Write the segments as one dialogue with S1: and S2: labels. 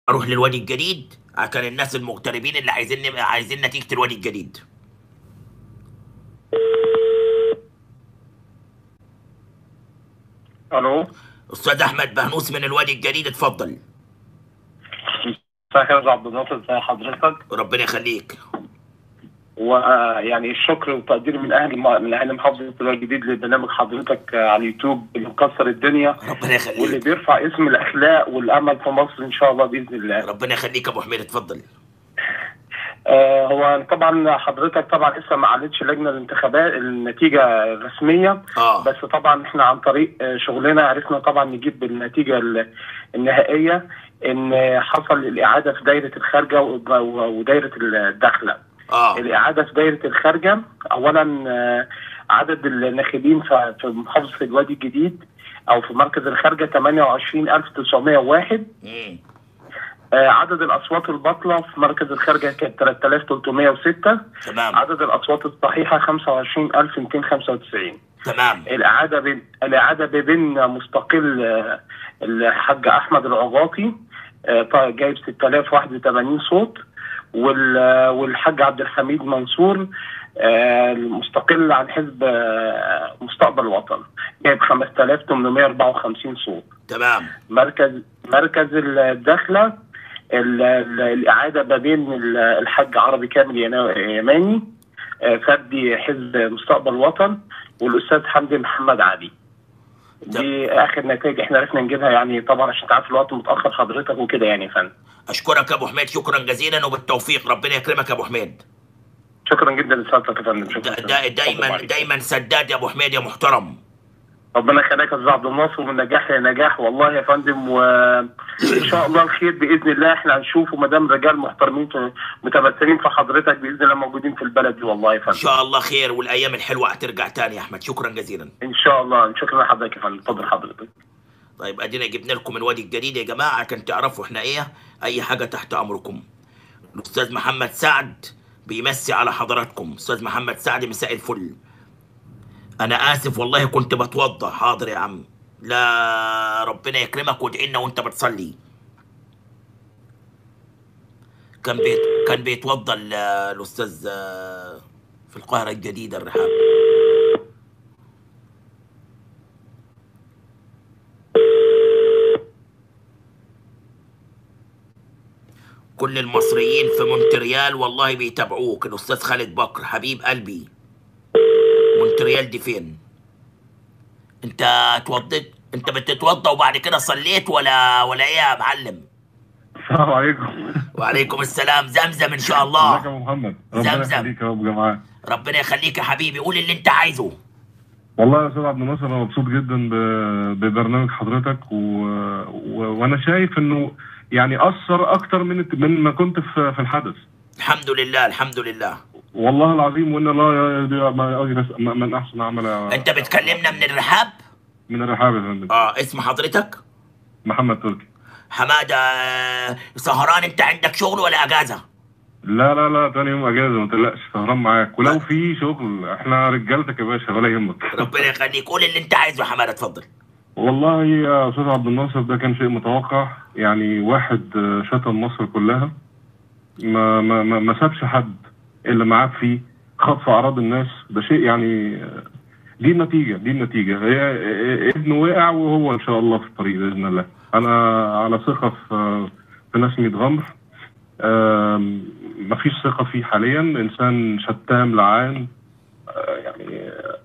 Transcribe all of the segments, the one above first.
S1: اروح للوادي الجديد عشان الناس المغتربين اللي عايزين عايزين نتيجه الوادي الجديد
S2: الو
S1: استاذ احمد بهنوس من الوادي الجديد اتفضل
S2: مساء الخير يا عبد الناصر ازي حضرتك
S1: ربنا يخليك
S2: ويعني الشكر والتقدير من اهل من اهل محافظه الوادي الجديد لبرنامج حضرتك على اليوتيوب اللي مكسر الدنيا
S1: ربنا
S2: واللي
S1: يخليك
S2: بيرفع اسم الاخلاق والامل في مصر ان شاء الله باذن الله.
S1: ربنا يخليك يا ابو حميد اتفضل
S2: آه هو طبعا حضرتك طبعا لسه ما اعلنتش لجنه الانتخابات النتيجه الرسميه
S1: اه
S2: بس طبعا احنا عن طريق آه، شغلنا عرفنا طبعا نجيب النتيجه ال- النهائيه ان حصل الاعاده في دايره الخارجه و- و- ودايره الداخله.
S1: اه
S2: الإعادة في دايرة الخارجة أولا آه، عدد الناخبين في في محافظة الوادي الجديد أو في مركز الخارجة 28901
S1: مم.
S2: آه، عدد الأصوات الباطلة في مركز الخارجة كانت 3306
S1: تمام
S2: عدد الأصوات الصحيحة 25295
S1: تمام
S2: الإعادة بين الإعادة بين مستقل آه، الحاج أحمد العغاطي آه، طيب جايب 6081 صوت وال- آه، والحاج عبد الحميد منصور آه، المستقل عن حزب آه، مستقبل وطن جايب 5854 صوت
S1: تمام
S2: مركز مركز الداخلة ال- ال- الإعادة ما بين ال- الحاج عربي كامل ينا- يماني آه، فردي حزب مستقبل وطن والأستاذ حمدي محمد علي دي آخر نتائج احنا عرفنا نجيبها يعني طبعا عشان تعرف الوقت متأخر حضرتك وكده يعني يا فندم
S1: اشكرك يا ابو حميد شكرا جزيلا وبالتوفيق ربنا يكرمك يا ابو حميد
S2: شكرا جدا لسيادتك يا فندم
S1: دا
S2: شكرا
S1: دا دايما
S2: اتفضل.
S1: دايما سداد يا ابو حميد يا محترم
S2: ربنا يخليك يا استاذ عبد الناصر ومن نجاح لنجاح والله يا فندم وان شاء الله الخير باذن الله احنا هنشوفه ما دام رجال محترمين في- متمثلين في حضرتك باذن الله موجودين في البلد دي والله يا
S1: ان
S2: فندم
S1: شاء الله خير والايام الحلوه هترجع تاني يا احمد شكرا جزيلا
S2: ان شاء الله شكرا لحضرتك يا فندم اتفضل حضرتك
S1: طيب ادينا جبنا لكم الوادي الجديد يا جماعه عشان تعرفوا احنا ايه اي حاجه تحت امركم الاستاذ محمد سعد بيمسي على حضراتكم استاذ محمد سعد مساء الفل انا اسف والله كنت بتوضى حاضر يا عم لا ربنا يكرمك وادعي لنا وانت بتصلي كان بيت كان بيتوضى ال- الاستاذ آه، في القاهره الجديده الرحاب كل المصريين في مونتريال والله بيتابعوك الاستاذ خالد بكر حبيب قلبي مونتريال دي فين انت اتوضيت انت بتتوضى وبعد كده صليت ولا ولا ايه يا معلم
S3: السلام عليكم
S1: وعليكم السلام زمزم ان شاء
S3: ازيك
S1: الله
S3: يا ابو محمد ربنا
S1: زمزم.
S3: يخليك يا رب جماعه
S1: ربنا يخليك يا حبيبي قول اللي انت عايزه
S3: والله يا استاذ عبد الناصر انا مبسوط جدا ب- ببرنامج حضرتك و... و... وانا شايف انه يعني اثر اكتر من من ما كنت في في الحدث
S1: الحمد لله الحمد لله
S3: والله العظيم وان الله يدي ما أجلس من احسن عمل
S1: انت بتكلمنا من الرحاب
S3: من الرحاب يا فندم
S1: اه اسم حضرتك
S3: محمد تركي
S1: حماده آه، سهران انت عندك شغل ولا اجازه
S3: لا لا لا تاني يوم اجازه ما تقلقش سهران معاك ولو في شغل احنا رجالتك يا باشا ولا يهمك
S1: ربنا يخليك قول اللي انت عايزه يا حماده اتفضل
S3: والله يا استاذ عبد الناصر ده كان شيء متوقع يعني واحد آه، شتم مصر كلها ما ما ما, ما سابش حد الا معاه فيه خطف اعراض الناس ده شيء يعني آه، دي النتيجه دي النتيجه هي آه، ابنه وقع وهو ان شاء الله في الطريق باذن الله انا على ثقه في في نسمة غمر آم، مفيش ثقه فيه حاليا انسان شتام لعان آه، يعني آه،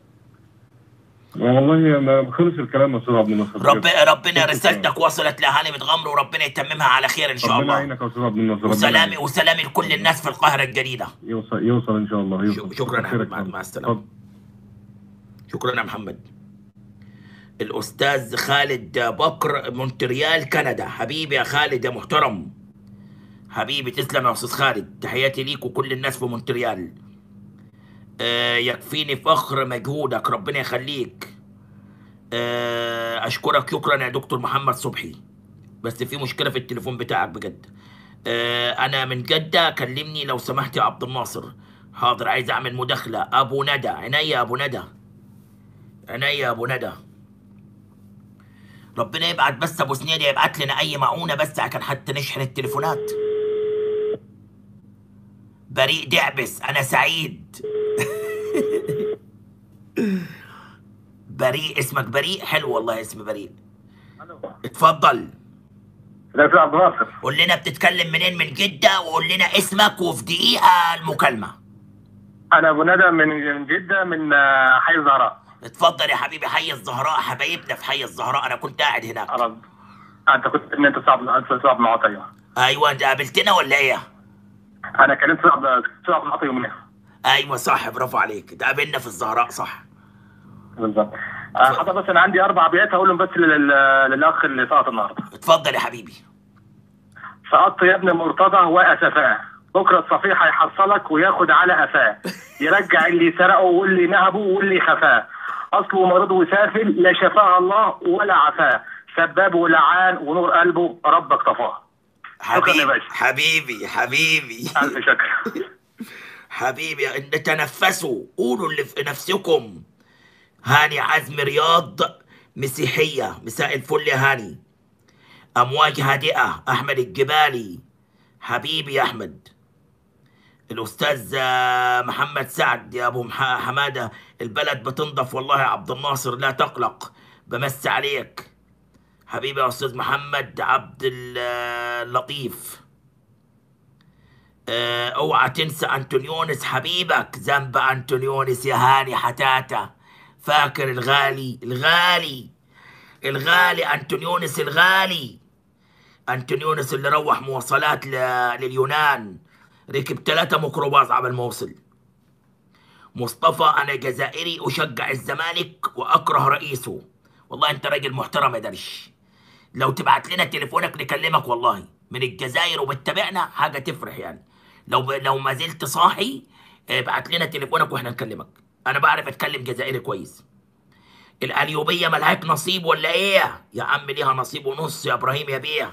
S3: والله ما خلص الكلام يا استاذ عبد الناصر
S1: رب ربنا رسالتك وصلت لاهالي متغمر وربنا يتممها على خير ان شاء
S3: ربنا
S1: الله
S3: يعينك يا استاذ عبد الناصر ربنا
S1: وسلامي
S3: يعينك.
S1: وسلامي لكل الناس في القاهره الجديده
S3: يوصل يوصل ان شاء الله يوصل
S1: شكرا يا
S3: خيرك
S1: حبيبي، مع-
S3: يا فندم.
S1: مع السلامة.
S3: اتفضل.
S1: شكرا يا محمد الاستاذ خالد بكر مونتريال كندا حبيبي يا خالد يا محترم حبيبي تسلم يا استاذ خالد تحياتي ليك وكل الناس في مونتريال آه يكفيني فخر مجهودك ربنا يخليك آه اشكرك شكرا يا دكتور محمد صبحي بس في مشكله في التليفون بتاعك بجد آه انا من جده كلمني لو سمحت يا عبد الناصر حاضر عايز اعمل مداخله ابو ندى عينيا يا ابو ندى عينيا يا ابو ندى ربنا يبعت بس ابو سنيد يبعت لنا اي معونه بس عشان حتى نشحن التليفونات بريء دعبس انا سعيد بريء اسمك بريء حلو والله اسم بريء اتفضل
S2: لا في عبد الناصر
S1: قول لنا بتتكلم منين من جدة وقول لنا اسمك وفي دقيقة المكالمة
S2: انا ابو ندى من من جده من آه، حي الزهراء
S1: اتفضل يا حبيبي حي الزهراء حبايبنا في حي الزهراء انا كنت قاعد هناك
S2: عرب انت كنت ان انت صعب انت صعب معاطي ايوه
S1: ايوه انت قابلتنا ولا ايه
S2: انا كلمت صعب صعب معاطي يوميها
S1: ايوه صح برافو عليك اتقابلنا في الزهراء صح
S2: بالظبط آه، حضرتك بس انا عندي اربع ابيات هقولهم بس لل- للاخ اللي سقط النهارده
S1: اتفضل يا حبيبي
S2: سقطت يا ابن مرتضى واسفاه بكره الصفيح هيحصلك وياخد على قفاه يرجع اللي سرقه واللي نهبه واللي خفاه اصله مريض وسافل لا شفاه الله ولا عفاه سباب ولعان ونور قلبه ربك طفاه شكرا يا
S1: حبيبي
S2: باشا.
S1: حبيبي حبيبي
S2: الف شكر
S1: حبيبي تنفسوا قولوا اللي في نفسكم هاني عزم رياض مسيحية مساء الفل يا هاني أمواج هادئة أحمد الجبالي حبيبي يا أحمد الأستاذ آه، محمد سعد يا أبو مح- حمادة البلد بتنضف والله يا عبد الناصر لا تقلق بمس عليك حبيبي يا أستاذ محمد عبد ال- اللطيف آه، اوعى تنسى انطونيونس حبيبك ذنب انطونيونس يا هاني حتاتا فاكر الغالي الغالي الغالي انطونيونس الغالي انطونيونس اللي روح مواصلات ل... لليونان ركب ثلاثة ميكروباص قبل ما وصل مصطفى انا جزائري اشجع الزمالك واكره رئيسه والله انت راجل محترم يا درش لو تبعت لنا تليفونك نكلمك والله من الجزائر وبتتابعنا حاجه تفرح يعني لو ب... لو ما زلت صاحي ابعت لنا تليفونك واحنا نكلمك انا بعرف اتكلم جزائري كويس القليوبيه ملهاك نصيب ولا ايه يا عم ليها نصيب ونص يا ابراهيم يا بيه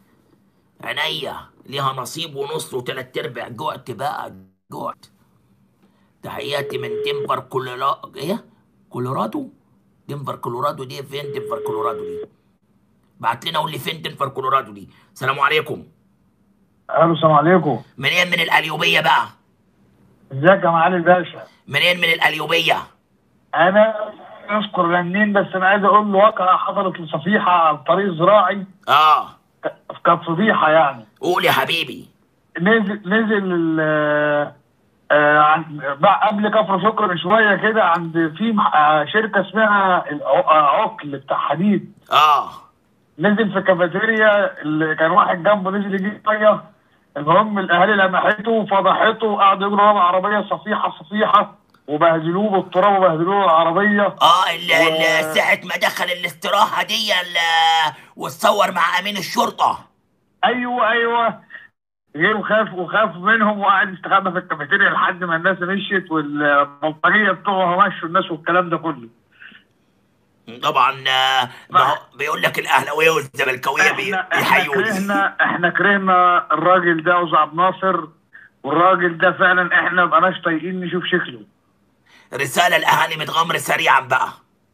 S1: عينيا ليها نصيب ونص وتلات ارباع جوعت بقى جوعت تحياتي من دنفر كولورادو ايه كولورادو دنفر كولورادو دي فين دنفر كولورادو دي بعت لنا قول لي فين دنفر كولورادو دي السلام عليكم
S4: الو السلام عليكم
S1: منين من القليوبيه بقى
S4: ازيك يا معالي الباشا
S1: منين من القليوبيه
S4: انا اذكر رنين بس انا عايز اقول له واقعه حصلت لصفيحه على الطريق الزراعي
S1: اه
S4: ك- كانت فضيحه يعني
S1: قول يا حبيبي
S4: نزل نزل ال- آه، عن- بع- قبل كفر شكر بشويه كده عند في مح- آه، شركه اسمها الع- آه، عقل بتاع حديد
S1: اه
S4: نزل في كافيتيريا اللي كان واحد جنبه نزل يجيب ميه المهم الاهالي لمحته وفضحته وقعدوا يجروا ورا العربيه صفيحه صفيحه وبهدلوه بالتراب وبهدلوه العربيه
S1: اه ال-
S4: و-
S1: ال- ساعة ما دخل الاستراحة دي ال- واتصور مع أمين الشرطة
S4: ايوه ايوه غيره خاف وخاف منهم وقعد يستخبى في الكافيتيريا لحد ما الناس مشيت والبلطجيه بتوعه مشوا الناس والكلام ده كله
S1: طبعا آه، ما هو بيقول لك الأهلاوية والزملكاوية بي-
S4: احنا احنا
S1: بيحيوني
S4: كرهنا احنا كرهنا الراجل ده وزع عبد الناصر والراجل ده فعلا احنا مبقناش طايقين نشوف شكله
S1: رسالة الأهالي متغمر سريعا بقى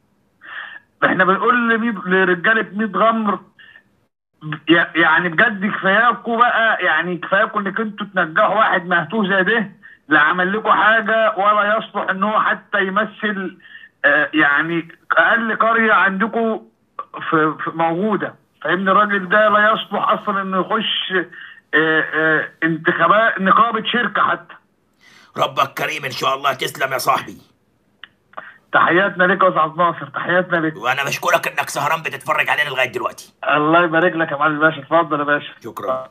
S4: احنا بنقول لميت- لرجاله 100 غمر يع- يعني بجد كفاياكوا بقى يعني كفاياكوا انك انتوا تنجحوا واحد مهتوه زي ده لا عمل لكم حاجه ولا يصلح ان هو حتى يمثل آه، يعني اقل قريه عندكم في, في موجوده فاهمني الراجل ده لا يصلح اصلا انه يخش آه، آه، انتخابات نقابه شركه حتى
S1: ربك كريم إن شاء الله تسلم يا صاحبي
S4: تحياتنا لك يا استاذ عبد الناصر تحياتنا لك
S1: وأنا بشكرك إنك سهران بتتفرج علينا لغاية دلوقتي
S4: الله يبارك لك يا معالي الباشا اتفضل يا باشا
S1: شكرا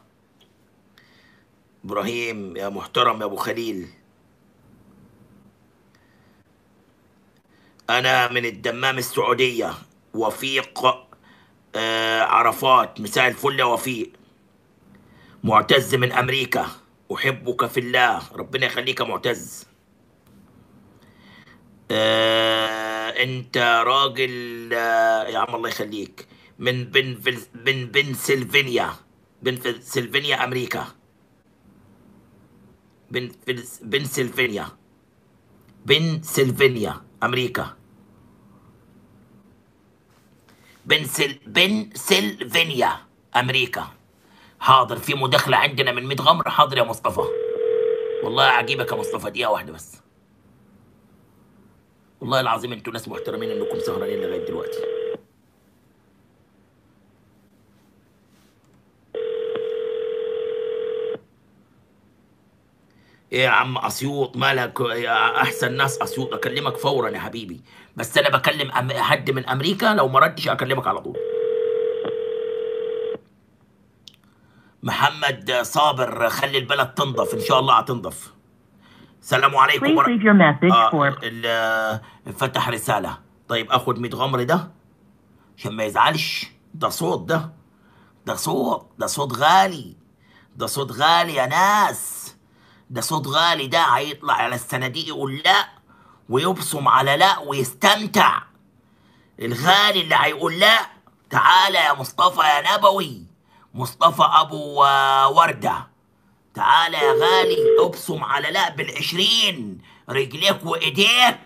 S1: إبراهيم يا محترم يا أبو خليل أنا من الدمام السعودية وفيق آه عرفات مساء الفل يا وفيق معتز من أمريكا أحبك في الله ربنا يخليك يا معتز آه أنت راجل آه يا عم الله يخليك من بن من بنسلفانيا بنسلفانيا أمريكا بن بنسلفانيا بنسلفانيا أمريكا بنسل بنسلفانيا امريكا حاضر في مداخله عندنا من ميت غمر حاضر يا مصطفى والله عجيبك يا مصطفى دقيقه واحده بس والله العظيم انتوا ناس محترمين انكم سهرانين لغايه دلوقتي ايه يا عم اسيوط مالك يا احسن ناس اسيوط اكلمك فورا يا حبيبي بس انا بكلم أم... حد من امريكا لو ما ردش اكلمك على طول محمد صابر خلي البلد تنضف ان شاء الله هتنضف سلام عليكم
S5: Please
S1: ور...
S5: leave your message
S1: آه
S5: for
S1: ال- فتح رسالة طيب اخد 100 غمر ده عشان ما يزعلش ده صوت ده ده صوت ده صوت غالي ده صوت غالي يا ناس ده صوت غالي ده هيطلع على الصناديق يقول لا ويبصم على لا ويستمتع الغالي اللي هيقول لا تعالى يا مصطفى يا نبوي مصطفى ابو آه، ورده تعالى يا غالي ابصم على لا بالعشرين رجليك وايديك